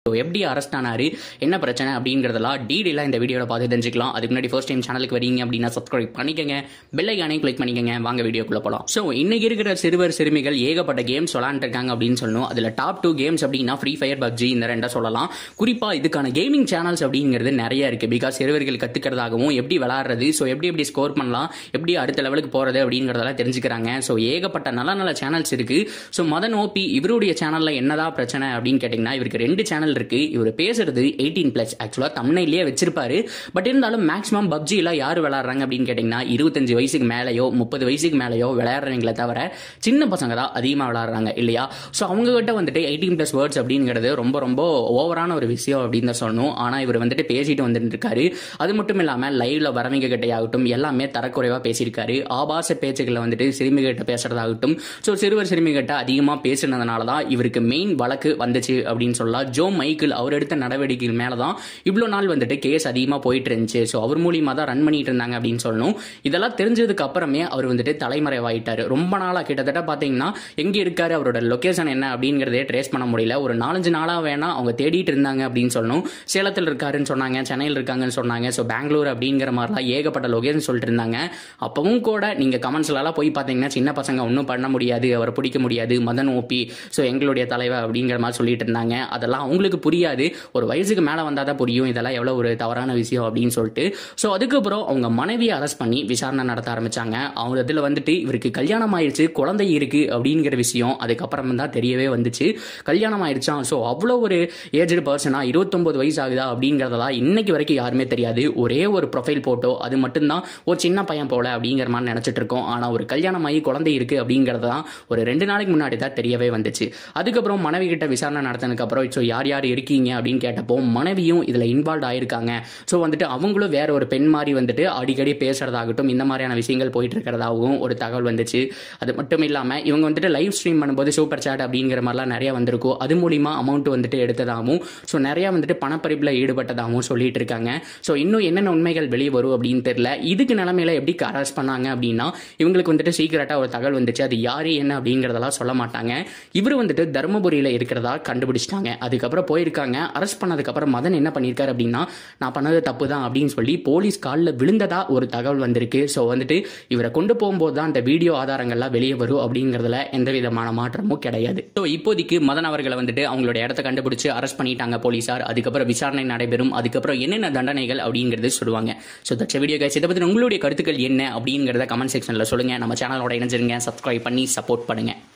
so எப்படி arrest ஆனாரு என்ன பிரச்சனை அப்படிங்கிறதெல்லாம் டீடெயிலாக இந்த வீடியோவில் பார்த்து தெரிஞ்சுக்கலாம் அதுக்கு முன்னாடி ஃபர்ஸ்ட் டைம் சேனலுக்கு வரீங்க அப்படின்னா சப்ஸ்கிரைப் பண்ணிக்கங்க பெல் ஐக்கானையும் கிளிக் பண்ணிக்கங்க வாங்க வீடியோக்குள்ள போகலாம் ஸோ இன்னைக்கு இருக்கிற சிறுவர் சிறுமிகள் ஏகப்பட்ட கேம்ஸ் விளாண்டுருக்காங்க அப்படின்னு சொல்லணும் அதில் டாப் டூ கேம்ஸ் அப்படின்னா ஃப்ரீ ஃபயர் பப்ஜி இந்த ரெண்டை சொல்லலாம் குறிப்பாக இதுக்கான கேமிங் சேனல்ஸ் அப்படிங்கிறது நிறைய இருக்கு பிகாஸ் சிறுவர்கள் கற்றுக்கிறதாகவும் எப்படி விளாடுறது ஸோ எப்படி எப்படி ஸ்கோர் பண்ணலாம் எப்படி அடுத்த லெவலுக்கு போகிறது அப்படிங்கிறதெல்லாம் தெரிஞ்சுக்கிறாங்க ஸோ ஏகப்பட்ட நல்ல நல்ல சேனல்ஸ் இருக்கு ஸோ மதன் ஓபி இவருடைய சேனலில் என்னதான் பிரச்சனை அப்படின்னு கேட்டிங்கன்னா இவருக்கு ரெண்டு சேனல் இருக்கு இவர் பேசுறது எயிட்டீன் பிளஸ் ஆக்சுவலாக தமிழ்லேயே வச்சிருப்பாரு பட் இருந்தாலும் மேக்ஸிமம் பப்ஜியில் யார் விளையாடுறாங்க அப்படின்னு கேட்டிங்கன்னா இருபத்தஞ்சு வயசுக்கு மேலேயோ முப்பது வயசுக்கு மேலேயோ விளையாடுறவங்களே தவிர சின்ன பசங்க தான் அதிகமாக விளையாடுறாங்க இல்லையா ஸோ அவங்க கிட்ட வந்துட்டு எயிட்டீன் பிளஸ் வேர்ட்ஸ் அப்படிங்கிறது ரொம்ப ரொம்ப ஓவரான ஒரு விஷயம் அப்படின்னு தான் சொல்லணும் ஆனால் இவர் வந்துட்டு பேசிட்டு வந்துட்டு இருக்காரு அது மட்டும் இல்லாமல் லைவ்ல வரவங்க கிட்டே ஆகட்டும் எல்லாமே தரக்குறைவாக பேசியிருக்காரு ஆபாச பேச்சுக்களை வந்துட்டு சிறுமி கிட்ட பேசுறதாகட்டும் ஸோ சிறுவர் சிறுமி கிட்ட அதிகமாக பேசுனதுனால தான் இவருக்கு மெயின் வழக்கு வந்துச்சு அப்படின்னு சொல்லலாம் ஜோ மைக்கிள் அவர் எடுத்த நடவடிக்கைகள் மேலே தான் இவ்வளோ நாள் வந்துட்டு கேஸ் அதிகமாக போயிட்டு இருந்துச்சு ஸோ அவர் மூலியமாக தான் ரன் பண்ணிட்டு இருந்தாங்க அப்படின்னு சொல்லணும் இதெல்லாம் தெரிஞ்சதுக்கு அப்புறமே அவர் வந்துட்டு தலைமறைவாயிட்டார் ரொம்ப நாளாக கிட்டத்தட்ட பார்த்தீங்கன்னா எங்கே இருக்காரு அவரோட லொக்கேஷன் என்ன அப்படிங்கிறதே ட்ரேஸ் பண்ண முடியல ஒரு நாலஞ்சு நாளாக வேணா அவங்க தேடிட்டு இருந்தாங்க அப்படின்னு சொல்லணும் சேலத்தில் இருக்காருன்னு சொன்னாங்க சென்னையில் இருக்காங்கன்னு சொன்னாங்க ஸோ பெங்களூர் அப்படிங்கிற மாதிரிலாம் ஏகப்பட்ட லொகேஷன் சொல்லிட்டு இருந்தாங்க அப்பவும் கூட நீங்கள் கமெண்ட்ஸ்லாம் போய் பார்த்தீங்கன்னா சின்ன பசங்க ஒன்றும் பண்ண முடியாது அவரை பிடிக்க முடியாது மதன் ஓபி ஸோ எங்களுடைய தலைவர் அப்படிங்கிற மாதிரி சொல்லிட்டு இருந்தாங்க அதெல்லாம் அவங்களுக்கு புரியாது ஒரு வயசுக்கு மேலே வந்தால் தான் புரியும் இதெல்லாம் எவ்வளோ ஒரு தவறான விஷயம் அப்படின்னு சொல்லிட்டு ஸோ அதுக்கப்புறம் அவங்க மனைவியை அரெஸ்ட் பண்ணி விசாரணை நடத்த ஆரம்பிச்சாங்க அவங்க இதில் வந்துட்டு இவருக்கு கல்யாணம் ஆயிடுச்சு குழந்தை இருக்கு அப்படிங்கிற விஷயம் அதுக்கப்புறம் தான் தெரியவே வந்துச்சு கல்யாணம் ஆயிடுச்சான் ஸோ அவ்வளோ ஒரு ஏஜ்டு பர்சனா இருபத்தொன்பது வயசு ஆகுதா அப்படிங்கிறதெல்லாம் இன்னைக்கு வரைக்கும் யாருமே தெரியாது ஒரே ஒரு ப்ரொஃபைல் போட்டோ அது மட்டும்தான் ஒரு சின்ன பையன் போல அப்படிங்கிற மாதிரி நினச்சிட்டு இருக்கோம் ஆனால் ஒரு கல்யாணம் ஆகி குழந்தை இருக்கு அப்படிங்கிறது தான் ஒரு ரெண்டு நாளைக்கு முன்னாடி தான் தெரியவே வந்துச்சு அதுக்கப்புறம் மனைவி கிட்ட விசாரணை நடத்தினதுக்கு அப்புறம் ஸோ யார் யார் இருக்கீங்க அப்படின்னு கேட்டப்போ மனைவியும் இதில் இன்வால்வ் ஆயிருக்காங்க ஸோ வந்துட்டு அவங்களும் வேற ஒரு பெண் மாதிரி வந்துட்டு அடிக்கடி பேசுறதாகட்டும் இந்த மாதிரியான விஷயங்கள் போயிட்டு இருக்கிறதாகவும் ஒரு தகவல் வந்துச்சு அது மட்டும் இல்லாமல் இவங்க வந்துட்டு லைவ் ஸ்ட்ரீம் பண்ணும்போது சூப்பர் சாட் அப்படிங்கிற மாதிரிலாம் நிறைய வந்திருக்கும் அது மூலியமா அமௌண்ட் வந்துட்டு எடுத்ததாகவும் ஸோ நிறைய வந்துட்டு பணப்பறிப்பில் ஈடுபட்டதாகவும் சொல்லிட்டு இருக்காங்க ஸோ இன்னும் என்னென்ன உண்மைகள் வெளியே வரும் அப்படின்னு தெரியல இதுக்கு நிலமையில எப்படி அரெஸ்ட் பண்ணாங்க அப்படின்னா இவங்களுக்கு வந்துட்டு சீக்கிரட்டாக ஒரு தகவல் வந்துச்சு அது யாரு என்ன அப்படிங்கிறதெல்லாம் சொல்ல மாட்டாங்க இவர் வந்துட்டு தருமபுரியில் இருக்கிறதா கண்டுபிடிச்சிட்டாங்க அதுக்கப்புறம் போயிருக்காங்க அரெஸ்ட் பண்ணதுக்கப்புறம் மதன் என்ன பண்ணியிருக்காரு அப்படின்னா நான் பண்ணது தப்பு தான் அப்படின்னு சொல்லி போலீஸ் காலில் விழுந்ததா ஒரு தகவல் வந்திருக்கு ஸோ வந்துட்டு இவரை கொண்டு போகும்போது தான் அந்த வீடியோ ஆதாரங்கள்லாம் வெளியே வரும் அப்படிங்கிறதுல எந்த விதமான மாற்றமும் கிடையாது ஸோ இப்போதைக்கு மதன் அவர்களை வந்துட்டு அவங்களோட இடத்த கண்டுபிடிச்சு அரெஸ்ட் பண்ணிட்டாங்க போலீஸார் அதுக்கப்புறம் விசாரணை நடைபெறும் அதுக்கப்புறம் என்னென்ன தண்டனைகள் அப்படிங்கிறது சொல்லுவாங்க ஸோ தட்ச வீடியோ கைஸ் இதை பற்றி உங்களுடைய கருத்துக்கள் என்ன அப்படிங்கிறத கமெண்ட் செக்ஷனில் சொல்லுங்க நம்ம சேனலோட இணைஞ்சிருங்க சப்ஸ்கிரைப் பண்ணி சப்போர்ட் பண்ணுங்க